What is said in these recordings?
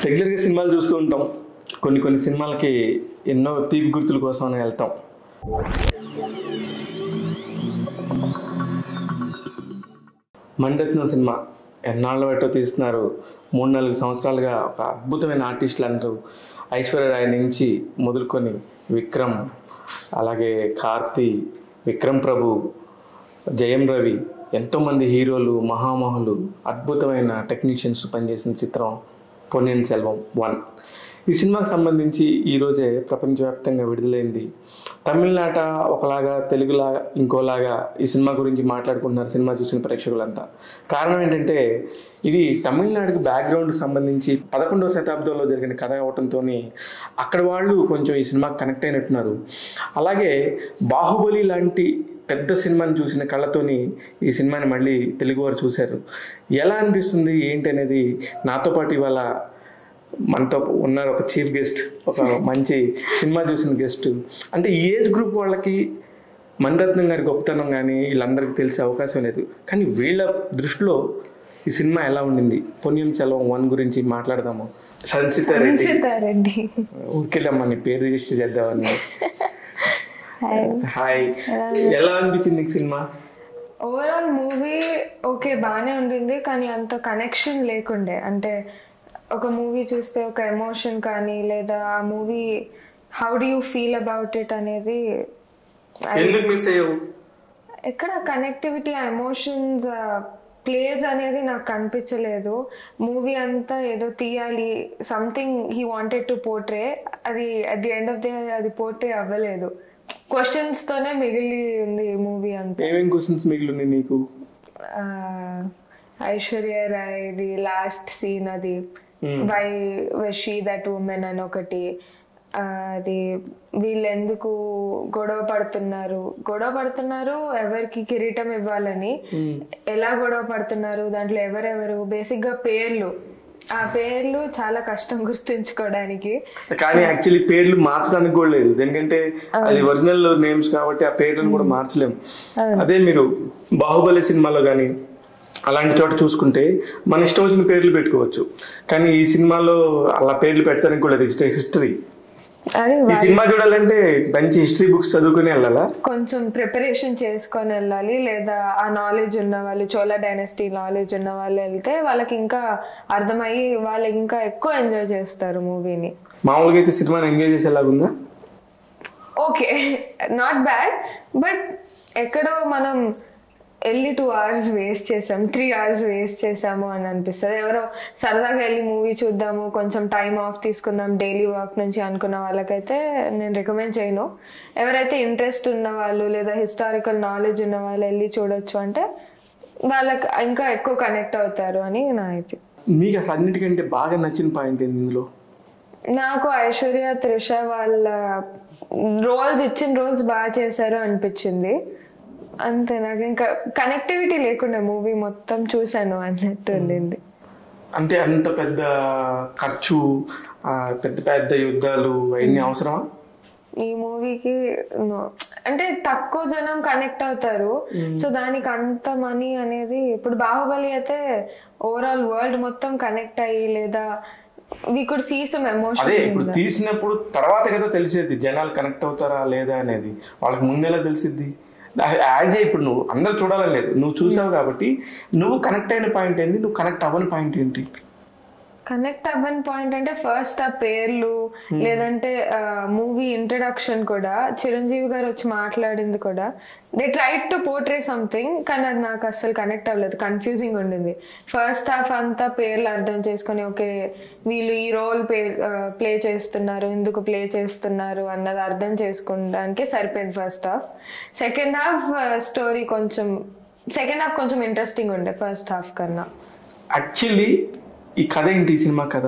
రెగ్యులర్గా సినిమాలు చూస్తూ ఉంటాం కొన్ని కొన్ని సినిమాలకి ఎన్నో తీపి గుర్తుల కోసం అని వెళ్తాం మణిరత్నం సినిమా ఎన్నాళ్ళ బట్టో తీస్తున్నారు మూడు నాలుగు సంవత్సరాలుగా ఒక అద్భుతమైన ఆర్టిస్టులు అందరూ ఐశ్వర్యరాయ్ నుంచి మొదలుకొని విక్రమ్ అలాగే కార్తీ విక్రమ్ ప్రభు జయం రవి ఎంతోమంది హీరోలు మహామహులు అద్భుతమైన టెక్నీషియన్స్ పనిచేసిన చిత్రం పొన్నియిన్ సెల్వం వన్ ఈ సినిమాకి సంబంధించి ఈరోజే ప్రపంచవ్యాప్తంగా విడుదలైంది తమిళనాట ఒకలాగా తెలుగులాగా ఇంకోలాగా ఈ సినిమా గురించి మాట్లాడుకుంటున్నారు సినిమా చూసిన ప్రేక్షకులంతా కారణం ఏంటంటే ఇది తమిళనాడుకి బ్యాక్గ్రౌండ్కి సంబంధించి పదకొండవ శతాబ్దంలో జరిగిన కథ అవటంతో అక్కడ వాళ్ళు కొంచెం ఈ సినిమాకి కనెక్ట్ అయినట్టున్నారు అలాగే బాహుబలి లాంటి పెద్ద సినిమాని చూసిన కళ్ళతోని ఈ సినిమాని మళ్ళీ తెలుగువారు చూశారు ఎలా అనిపిస్తుంది ఏంటి అనేది నాతో పాటు ఇవాళ మనతో ఉన్నారు ఒక చీఫ్ గెస్ట్ ఒక మంచి సినిమా చూసిన గెస్ట్ అంటే ఈ ఏజ్ గ్రూప్ వాళ్ళకి మణిరత్నం గారి గొప్పతనం కానీ వీళ్ళందరికీ తెలిసే అవకాశం లేదు కానీ వీళ్ళ దృష్టిలో ఈ సినిమా ఎలా ఉండింది పుణ్యం సెలవం వన్ గురించి మాట్లాడదాము సంచిత రెడ్డి సీతారెడ్డి ఊరికెళ్ళమ్మా నీ పేరు రిజిస్టర్ చేద్దామని హాయ్ ఎలా అనిపించింది నీకు సినిమా ఓవరాల్ మూవీ ఓకే బాగానే ఉండింది కానీ అంత కనెక్షన్ లేకుండే అంటే ఒక మూవీ చూస్తే ఒక ఎమోషన్ కానీ లేదా ఆ movie how do you feel about it అనేది ఎందుకు మిస్ అయ్యావు ఎక్కడ కనెక్టివిటీ ఆ ఎమోషన్స్ ప్లేస్ అనేది నాకు కనిపించలేదు మూవీ అంతా ఏదో తీయాలి something he wanted to portray అది at the end of the అది పోర్ట్రే అవ్వలేదు క్వశ్చన్స్ తోనే మిగిలి ఉంది మూవీ అంతా ఏమేం క్వశ్చన్స్ మిగిలినాయి నీకు ఆ, ఐశ్వర్య రాయ్ది లాస్ట్ సీన్ అది వై షీ దట్ ఉమెన్ అని ఒకటి ఆ, అది వీళ్ళు ఎందుకు గొడవ పడుతున్నారు గొడవ పడుతున్నారు ఎవరికి కిరీటం ఇవ్వాలని ఎలా గొడవ పడుతున్నారు దాంట్లో ఎవరెవరు బేసిక్ గా పేర్లు ఆ పేర్లు చాలా కష్టం గుర్తుంచుకోవడానికి కానీ యాక్చువల్లీ పేర్లు మార్చడానికి కూడా లేదు ఎందుకంటే అది ఒరిజినల్ నేమ్స్ కాబట్టి ఆ పేర్లను కూడా మార్చలేము అదే మీరు బాహుబలి సినిమాలో కానీ అలాంటి చోట చూసుకుంటే మన ఇష్టం వచ్చిన పేర్లు పెట్టుకోవచ్చు కానీ ఈ సినిమాలో అలా పేర్లు పెడతానికి కూడా లేదు హిస్టరీ అది ఈ సినిమా చూడాలంటే మంచి హిస్టరీ బుక్స్ చదువుకుని వెళ్ళాలా కొంచెం ప్రిపరేషన్ చేసుకొని వెళ్ళాలి లేదా ఆ నాలెడ్జ్ ఉన్న వాళ్ళు చోళ డైనస్టీ నాలెడ్జ్ ఉన్న వాళ్ళు వెళ్తే వాళ్ళకి ఇంకా అర్థమయ్యి వాళ్ళు ఇంకా ఎక్కువ ఎంజాయ్ చేస్తారు మూవీని మామూలుగా అయితే సినిమాని ఎంజాయ్ చేసేలాగుందా ఓకే నాట్ బ్యాడ్ బట్ ఎక్కడో మనం వెళ్ళి టూ అవర్స్ వేస్ట్ చేసాం త్రీ అవర్స్ వేస్ట్ చేసాము అని అనిపిస్తుంది ఎవరో సరదాగా వెళ్ళి మూవీ చూద్దాము కొంచెం టైం ఆఫ్ తీసుకుందాం డైలీ వర్క్ నుంచి అనుకున్న వాళ్ళకైతే నేను రికమెండ్ చేయను ఎవరైతే ఇంట్రెస్ట్ ఉన్న వాళ్ళు లేదా హిస్టారికల్ నాలెడ్జ్ ఉన్న వాళ్ళు వెళ్ళి చూడొచ్చు అంటే వాళ్ళకి ఇంకా ఎక్కువ కనెక్ట్ అవుతారు అని నా ఇది మీకు అసలు అన్నిటికంటే బాగా నచ్చిన పాయింట్ ఏంది ఇందులో నాకు ఐశ్వర్య త్రిష వాళ్ళ రోల్స్ ఇచ్చిన రోల్స్ బాగా చేశారు అనిపించింది అంతే నాకు ఇంకా కనెక్టివిటీ లేకుండా మూవీ మొత్తం చూశాను అన్నట్టు ఉండింది అంటే అంత పెద్ద ఖర్చు ఆ పెద్ద పెద్ద యుద్ధాలు అవన్నీ అవసరమా ఈ మూవీకి no. అంటే తక్కువ జనం కనెక్ట్ అవుతారు సో దానికి అంత మనీ అనేది ఇప్పుడు బాహుబలి అయితే ఓవరాల్ వరల్డ్ మొత్తం కనెక్ట్ అయ్యి లేదా we could see some emotion అదే ఇప్పుడు తీసినప్పుడు తర్వాత కదా తెలిసేది జనాలు కనెక్ట్ అవుతారా లేదా అనేది వాళ్ళకి ముందెలా తెలిసిద్ది యాజ్ ఇప్పుడు నువ్వు అందరు చూడాలని లేదు నువ్వు చూసావు కాబట్టి నువ్వు కనెక్ట్ అయిన పాయింట్ ఏంది నువ్వు కనెక్ట్ అవ్వని పాయింట్ ఏంటి కనెక్ట్ అవ్వని పాయింట్ అంటే ఫస్ట్ ఆ పేర్లు లేదంటే మూవీ ఇంట్రడక్షన్ కూడా చిరంజీవి గారు వచ్చి మాట్లాడింది కూడా they try to portray something కానీ అది నాకు అస్సలు కనెక్ట్ అవ్వలేదు కన్ఫ్యూజింగ్ ఉండింది ఫస్ట్ హాఫ్ అంతా పేర్లు అర్థం చేసుకొని ఓకే వీళ్ళు ఈ రోల్ ప్లే ప్లే చేస్తున్నారు ఎందుకు ప్లే చేస్తున్నారు అన్నది అర్థం చేసుకోవడానికి సరిపోయింది first half second half story కొంచెం సెకండ్ హాఫ్ కొంచెం ఇంట్రెస్టింగ్ ఉండే ఫస్ట్ హాఫ్ కన్నా యాక్చువల్లీ ఈ కథ ఏంటి ఈ సినిమా కథ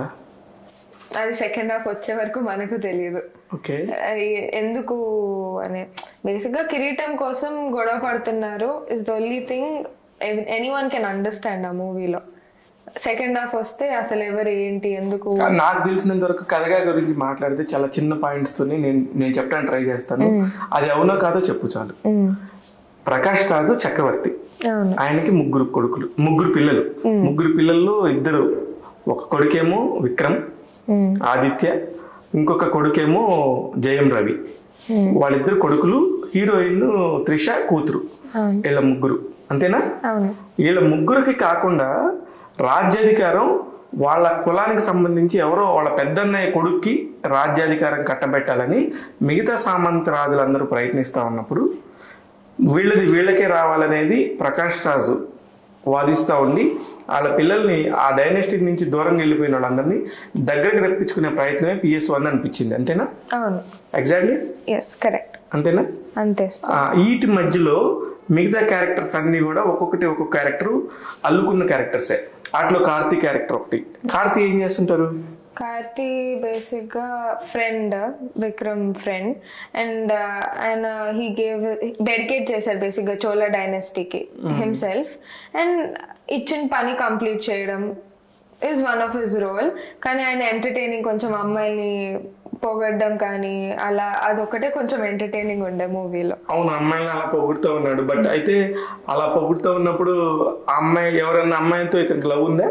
అది సెకండ్ హాఫ్ వచ్చే వరకు మనకు తెలియదు ఓకే అది ఎందుకు అనే బేసిక్ గా కిరీటం కోసం గొడవ పడుతున్నారు is the only thing any one can understand ఆ మూవీలో సెకండ్ హాఫ్ వస్తే అసలు ఎవరు ఏంటి ఎందుకు నాకు తెలిసినంత వరకు కథగా గురించి మాట్లాడితే చాలా చిన్న పాయింట్స్ తోని నేను నేను చెప్పడానికి ట్రై చేస్తాను అది అవునో కాదో చెప్పు చాలు మ్మ్. ప్రకాష్ రాజు చక్రవర్తి అవును ఆయనకి ముగ్గురు కొడుకులు ముగ్గురు పిల్లలు ముగ్గురు పిల్లల్లో ఇద్దరు ఒక కొడుకేమో విక్రమ్ ఆదిత్య ఇంకొక కొడుకేమో జయం రవి వాళ్ళిద్దరు కొడుకులు హీరోయిన్ త్రిష కూతురు అవును వీళ్ళ ముగ్గురు అంతేనా అవును వీళ్ళ ముగ్గురికి కాకుండా రాజ్యాధికారం వాళ్ళ కులానికి సంబంధించి ఎవరో వాళ్ళ పెద్దన్నయ్య కొడుక్కి రాజ్యాధికారం కట్టబెట్టాలని మిగతా సామంత రాజులందరూ ప్రయత్నిస్తా ఉన్నప్పుడు వీళ్ళది వీళ్ళకే రావాలనేది ప్రకాష్ రాజు వాదిస్తూ ఉండి వాళ్ళ పిల్లల్ని ఆ డైనెస్టీ నుంచి దూరంగా వెళ్ళిపోయిన వాళ్ళందరినీ దగ్గరకు రప్పించుకునే ప్రయత్నమే పిఎస్ వన్ అనిపించింది అంతేనా అవును ఎగ్జాక్ట్లీ ఎస్ కరెక్ట్ అంతేనా అంతే ఆ, వీటి మధ్యలో మిగతా క్యారెక్టర్స్ అన్ని కూడా ఒక్కొక్కటి ఒక్కొక్క క్యారెక్టర్ అల్లుకున్న క్యారెక్టర్సే వాటిలో కార్తీ క్యారెక్టర్ ఒకటి కార్తీ ఏం చేస్తుంటారు కార్తీ బేసిక్ గా ఫ్రెండ్ విక్రమ్ ఫ్రెండ్ అండ్ ఆయన హీ గేవ్ డెడికేట్ చేశారు బేసిక్ గా చోళ డైనస్టీకి హిమ్సెల్ఫ్ అండ్ ఇచ్చిన పని కంప్లీట్ చేయడం is one of his role కానీ ఆయన ఎంటర్టైనింగ్ కొంచెం అమ్మాయిని పొగడ్డం కానీ అలా అదొకటే కొంచెం ఎంటర్టైనింగ్ ఉండే మూవీలో అవును అమ్మాయిని అలా పొగుడుతూ ఉన్నాడు బట్ అయితే అలా పొగుడుతూ ఉన్నప్పుడు ఆ అమ్మాయి ఎవరన్నా అమ్మాయితో ఇతనికి లవ్ ఉందా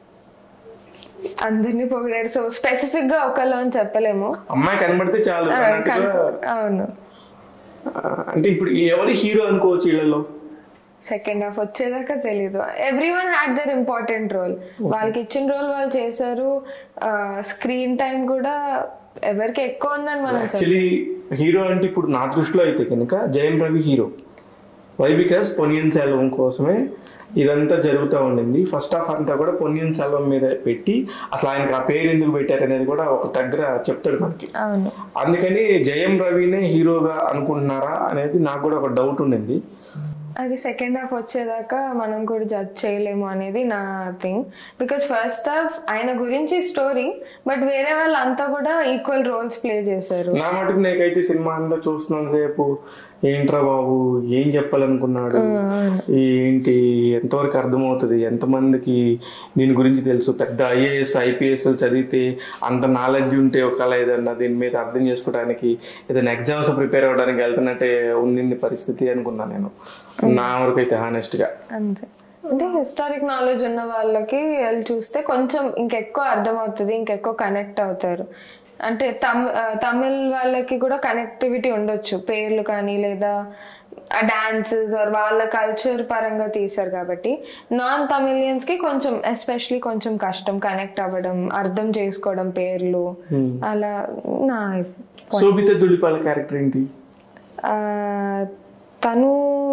అందరినీ పొగిడాడు సో స్పెసిఫిక్ గా ఒకళ్ళు అని చెప్పలేము అమ్మాయి కనబడితే చాలు అన్నట్టుగా అవును ఆ, అంటే ఇప్పుడు ఎవరి హీరో అనుకోవచ్చు వీళ్ళలో సెకండ్ హాఫ్ వచ్చేదాకా తెలీదు every one had their important role వాళ్ళకి ఇచ్చిన రోల్ వాళ్ళు చేశారు స్క్రీన్ టైం కూడా ఎవరికి ఎక్కువ ఉందని మనం చెప్ప- యాక్చువల్లీ హీరో అంటే ఇప్పుడు నా దృష్టిలో అయితే కనుక Jayam Ravi hero why because Ponniyin Selvan కోసమే ఇదంతా జరుగుతూ ఉండింది ఫస్ట్ హాఫ్ అంతా కూడా పొన్నియన్ సెల్వం మీద పెట్టి అసలు ఆయనకి ఆ పేరు ఎందుకు పెట్టారు అనేది కూడా ఒక దగ్గర చెప్తాడు మనకి అవును అందుకని జయం రవినే హీరోగా అనుకుంటున్నారా అనేది నాకు కూడా ఒక డౌట్ ఉండింది అది సెకండ్ హాఫ్ వచ్చేదాకా మనం కూడా జడ్జ్ చేయలేము అనేది నా థింగ్ బికాస్ ఫస్ట్ హాఫ్ ఆయన గురించి స్టోరీ బట్ వేరే వాళ్ళంతా కూడా ఈక్వల్ రోల్స్ ప్లే చేశారు నా మటుకు నాకైతే సినిమా అంతా చూస్తున్నాను సేపు ఏంట్రా బాబు ఏం చెప్పాలనుకున్నాడు ఏంటి ఎంతవరకు అర్థమవుతుంది ఎంతమందికి దీని గురించి తెలుసు పెద్ద ఐఏఎస్ ఐపీఎస్ చదివితే అంత నాలెడ్జ్ ఉంటే ఒకవేళ ఏదన్నా దీని మీద అర్థం చేసుకోవడానికి ఏదైనా ఎగ్జామ్స్ ప్రిపేర్ అవ్వడానికి వెళ్తున్నట్టే ఉంది పరిస్థితి అనుకున్నాను నేను నా వరకు అయితే హానెస్ట్గా అంతే అంటే హిస్టారిక్ నాలెడ్జ్ ఉన్న వాళ్ళకి వెళ్ళి చూస్తే కొంచెం ఇంకెక్కువ అర్థమవుతుంది ఇంకెక్కువ కనెక్ట్ అవుతారు అంటే తమ్ ఆ, తమిళ్ వాళ్ళకి కూడా కనెక్టివిటీ ఉండొచ్చు పేర్లు కానీ లేదా డాన్సెస్ ఆర్ వాళ్ళ కల్చర్ పరంగా తీశారు కాబట్టి నాన్ తమిళియన్స్ కి కొంచెం ఎస్పెషలీ కొంచెం కష్టం కనెక్ట్ అవ్వడం అర్థం చేసుకోవడం పేర్లు అలా నా శోభిత దులిపాల క్యారెక్టర్ ఏంటి ఆ, తను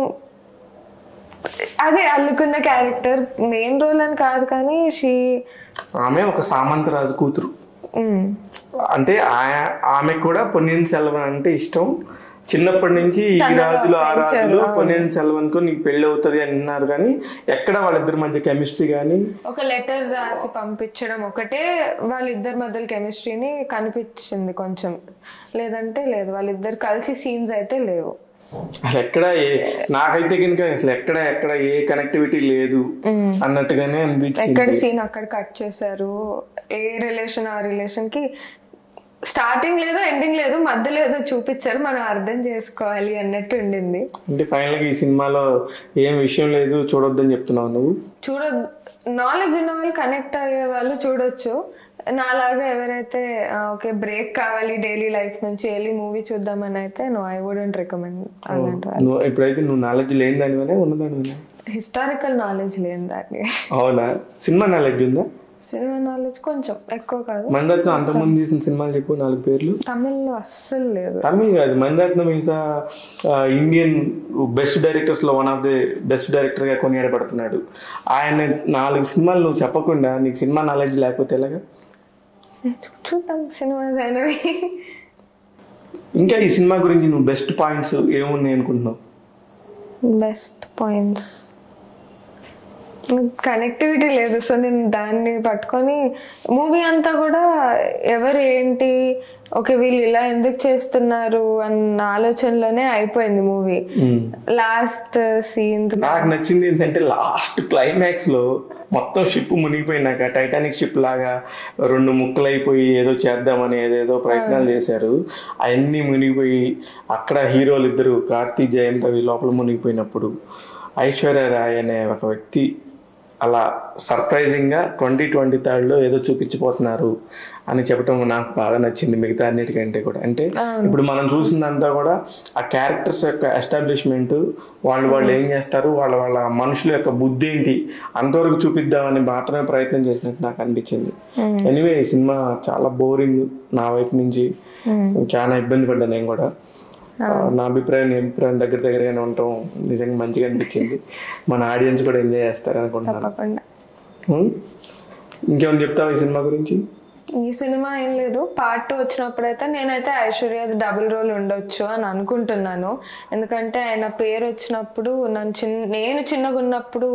అదే అల్లుకున్న క్యారెక్టర్ మెయిన్ రోల్ అని కాదు కానీ షీ ఆమె ఒక సామంతరాజు కూతురు అంటే ఆ- ఆమెకు కూడా పొన్నియిన్ సెల్వన్ అంటే ఇష్టం చిన్నప్పటి నుంచి ఈ రాజులు ఆ రాజులు పొన్నియిన్ సెల్వన్ కు నీకు పెళ్లి అవుతుంది అని అన్నారు కానీ ఎక్కడ వాళ్ళిద్దరి మధ్య కెమిస్ట్రీ కానీ ఒక లెటర్ రాసి పంపించడం ఒకటే వాళ్ళిద్దరి మధ్యలో కెమిస్ట్రీని కనిపించింది కొంచెం లేదంటే లేదు వాళ్ళిద్దరు కలిసి సీన్స్ అయితే లేవు అసలు ఎక్కడ ఏ నాకైతే కనుక అసలు ఎక్కడ ఎక్కడ ఏ కనెక్టివిటీ లేదు అన్నట్టుగానే అనిపించింది ఎక్కడ సీన్ అక్కడ కట్ చేశారు ఏ రిలేషన్ ఆ రిలేషన్ కి స్టార్టింగ్ లేదు ఎండింగ్ లేదు మధ్యలో ఏదో చూపించారు మనం అర్థం చేసుకోవాలి అన్నట్టు ఉండింది అంటే ఫైనల్ గా ఈ సినిమాలో ఏం విషయం లేదు చూడొద్దని చెప్తున్నావు నువ్వు చూడ నాలెడ్జ్ ఉన్న వాళ్ళు కనెక్ట్ అయ్యే వాళ్ళు చూడొచ్చు నాలాగా ఎవరైతే ఓకే బ్రేక్ కావాలి డైలీ లైఫ్ నుంచి వెళ్ళి మూవీ చూద్దామని అయితే నో ఐ వుడెంట్ రికమెండ్ అలాంటి నువ్వు ఇప్పుడైతే నువ్వు నాలెడ్జ్ లేని దానివనే ఉన్నదానివనే హిస్టారికల్ నాలెడ్జ్ లేని దాన్ని అవునా సినిమా నాలెడ్జ్ ఉందా సినిమా నాలెడ్జ్ కొంచెం ఎక్కువ కాదు మణిరత్నం అంతకుముందు తీసిన సినిమాలు చెప్పు నాలుగు పేర్లు తమిళ్లో అస్సలు లేదు తమిళ్ కాదు Mani Ratnam is Indian best directors లో one of the best director గా కొనియాడబడుతున్నాడు ఆయన నాలుగు సినిమాలు నువ్వు చెప్పకుండా నీకు సినిమా నాలెడ్జ్ లేకపోతే ఎలాగా చూ- చూద్దాం సినిమాస్ అయినవి ఇంకా ఈ సినిమా గురించి నువ్వు బెస్ట్ పాయింట్స్ ఏమున్నాయి అనుకుంటున్నావు బెస్ట్ పాయింట్స్ కనెక్టివిటీ లేదు సో నేను దాన్ని పట్టుకొని మూవీ అంతా కూడా ఎవరు ఏంటి ఓకే వీళ్ళు ఇలా ఎందుకు చేస్తున్నారు అన్న ఆలోచనలోనే అయిపోయింది మూవీ లాస్ట్ సీన్స్ నాకు నచ్చింది ఏంటంటే లాస్ట్ క్లైమాక్స్ లో మొత్తం షిప్ మునిగిపోయినాక టైటానిక్ షిప్ లాగా రెండు ముక్కలు అయిపోయి ఏదో చేద్దామని ఏదేదో ప్రయత్నాలు చేశారు అవన్నీ మునిగిపోయి అక్కడ హీరోలు ఇద్దరు కార్తీ జయన్ రవి లోపల మునిగిపోయినప్పుడు ఐశ్వర్య రాయ్ అనే ఒక వ్యక్తి అలా సర్ప్రైజింగ్గా ట్వంటీ ట్వంటీ థర్డ్లో ఏదో చూపించిపోతున్నారు అని చెప్పడం నాకు బాగా నచ్చింది మిగతా అన్నిటికంటే కూడా అంటే ఇప్పుడు మనం చూసిందంతా కూడా ఆ క్యారెక్టర్స్ యొక్క ఎస్టాబ్లిష్మెంట్ వాళ్ళు వాళ్ళు ఏం చేస్తారు వాళ్ళ వాళ్ళ మనుషుల యొక్క బుద్ధి ఏంటి అంతవరకు చూపిద్దామని మాత్రమే ప్రయత్నం చేసినట్టు నాకు అనిపించింది ఎనీవే ఈ సినిమా చాలా బోరింగ్ నా వైపు నుంచి చాలా ఇబ్బంది పడ్డాను నేను కూడా ఆ, నా అభిప్రాయం నీ అభిప్రాయం దగ్గర దగ్గరగానే ఉండటం నిజంగా మంచిగా అనిపించింది మన ఆడియన్స్ కూడా ఎంజాయ్ చేస్తారు అనుకుంటున్నాను తప్పకుండా ఉం? ఇంకేమైనా చెప్తావా ఈ సినిమా గురించి ఈ సినిమా ఏం లేదు పార్ట్ టూ వచ్చినప్పుడైతే నేనైతే ఐశ్వర్య డబుల్ రోల్ ఉండొచ్చు అని అనుకుంటున్నాను ఎందుకంటే ఆయన పేరు వచ్చినప్పుడు నన్ను చిన్న నేను చిన్నగా ఉన్నప్పుడు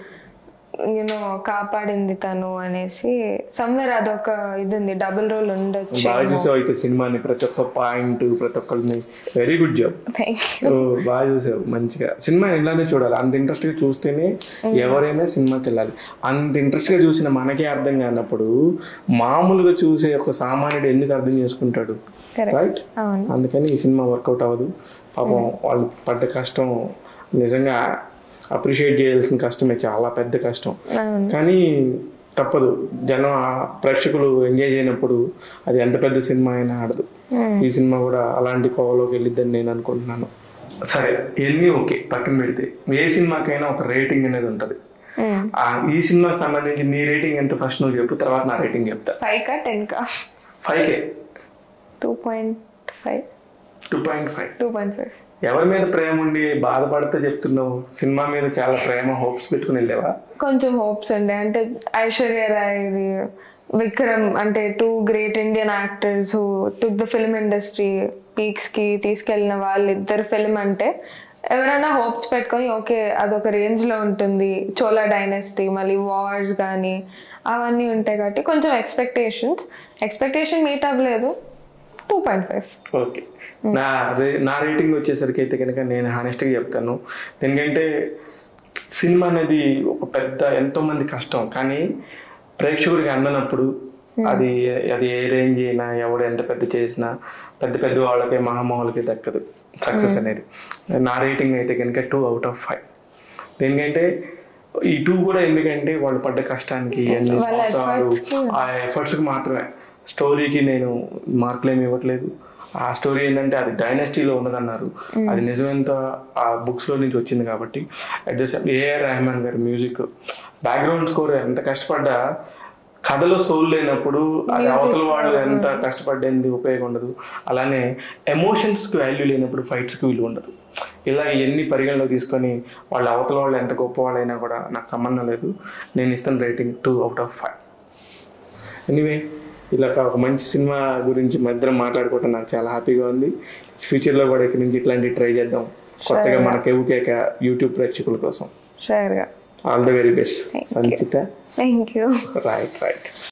యూనో కాపాడింది తను అనేసి సమ్వేర్ అదొక ఇది ఉంది డబుల్ రోల్ ఉండొచ్చు బాగా చూసావు అయితే సినిమాని ప్రతి ఒక్క పాయింట్ ప్రతి ఒక్కరిని వెరీ గుడ్ జాబ్ థ్యాంక్ ఓ, బాగా చూసావు మంచిగా సినిమా ఇలానే చూడాలి అంత ఇంట్రెస్ట్ గా చూస్తేనే ఎవరైనా సినిమాకి వెళ్ళాలి అంత ఇంట్రెస్ట్ గా చూసిన మనకే అర్థం కానప్పుడు మామూలుగా చూసే ఒక సామాన్యుడు ఎందుకు అర్థం చేసుకుంటాడు Correct. రైట్ అవును అందుకని ఈ సినిమా వర్కౌట్ అవ్వదు పాపం వాళ్ళు పడ్డ కష్టం నిజంగా అప్రిషియేట్ చేయాల్సిన కష్టమే చాలా పెద్ద కష్టం అవును కానీ తప్పదు జనం ఆ ప్రేక్షకులు ఎంజాయ్ చేయనప్పుడు అది ఎంత పెద్ద సినిమా అయినా ఆడదు ఈ సినిమా కూడా అలాంటి కోవలోకి వెళ్ళిద్దని నేను అనుకుంటున్నాను సరే ఎన్ని ఓకే పక్కన పెడితే ఏ సినిమాకైనా ఒక రేటింగ్ అనేది ఉంటుంది మ్మ్. ఆ ఈ సినిమాకి సంబంధించి నీ రేటింగ్ ఎంత ఫస్ట్ నువ్వు చెప్పు తర్వాత నా రేటింగ్ చెప్తా ఫైవ్ కా టెన్ కా ఫైవ్ కే two point five two point five two point five ఎవరి మీద ప్రేమ ఉండి బాధపడితే చెప్తున్నావు సినిమా మీద చాలా ప్రేమ హోప్స్ పెట్టుకుని వెళ్ళావా కొంచెం హోప్స్ ఉండే అంటే ఐశ్వర్య రాయ్ ఇది విక్రమ్ అంటే two great Indian actors who took the film industry peaks కి తీసుకెళ్ళిన వాళ్ళిద్దరు ఫిల్మ్ అంటే ఎవరైనా హోప్స్ పెట్టుకొని ఓకే అదొక రేంజ్ లో ఉంటుంది చోలా డైనస్టీ మళ్ళీ వార్స్ కానీ అవన్నీ ఉంటాయి కాబట్టి కొంచెం ఎక్స్పెక్టేషన్స్ ఎక్స్పెక్టేషన్ మీట్ అవ్వలేదు టూ పాయింట్ ఫైవ్ ఓకే నా రే- నా రేటింగ్ వచ్చేసరికి అయితే కనుక నేను హానెస్ట్గా చెప్తాను ఎందుకంటే సినిమా అనేది ఒక పెద్ద ఎంతో మంది కష్టం కానీ ప్రేక్షకుడికి అందనప్పుడు అది అది ఏ రేంజ్ అయినా ఎవడు ఎంత పెద్ద చేసినా పెద్ద పెద్ద వాళ్ళకి మహామహులకి దక్కదు సక్సెస్ అనేది నా రేటింగ్ అయితే కనుక టూ అవుట్ ఆఫ్ ఫైవ్ ఎందుకంటే ఈ టూ కూడా ఎందుకంటే వాళ్ళు పడ్డ కష్టానికి అన్ని వాళ్ళ సంవత్సరాలు efforts కి. ఆ ఎఫర్ట్స్కి మాత్రమే స్టోరీకి నేను మార్కులు ఏమి ఇవ్వట్లేదు ఆ స్టోరీ ఏంటంటే అది డైనాసిటీలో ఉన్నదన్నారు అది నిజమెంత ఆ బుక్స్ లో నుంచి వచ్చింది కాబట్టి at the same AR Rahman గారి మ్యూజిక్ బ్యాక్గ్రౌండ్ స్కోర్ ఎంత కష్టపడ్డా కథలో సోల్ లేనప్పుడు అది అవతల వాళ్ళు ఎంత కష్టపడ్డేది ఉపయోగం ఉండదు అలానే ఎమోషన్స్ కి వాల్యూ లేనప్పుడు ఫైట్స్ కి విలువ ఉండదు ఇలా ఎన్ని పరిగణలో తీసుకొని వాళ్ళ అవతల వాళ్ళు ఎంత గొప్ప వాళ్ళైనా కూడా నాకు సంబంధం లేదు నేను ఇస్తాను rating two out of five anyway ఇలా ఒక మంచి సినిమా గురించి మధ్యలో మాట్లాడుకోవటం నాకు చాలా హ్యాపీగా ఉంది ఫ్యూచర్లో కూడా ఇక్కడి నుంచి ఇట్లాంటివి ట్రై చేద్దాం కొత్తగా మన కేక యూట్యూబ్ ప్రేక్షకుల కోసం షూర్గా all the very best Sanchita thank you right right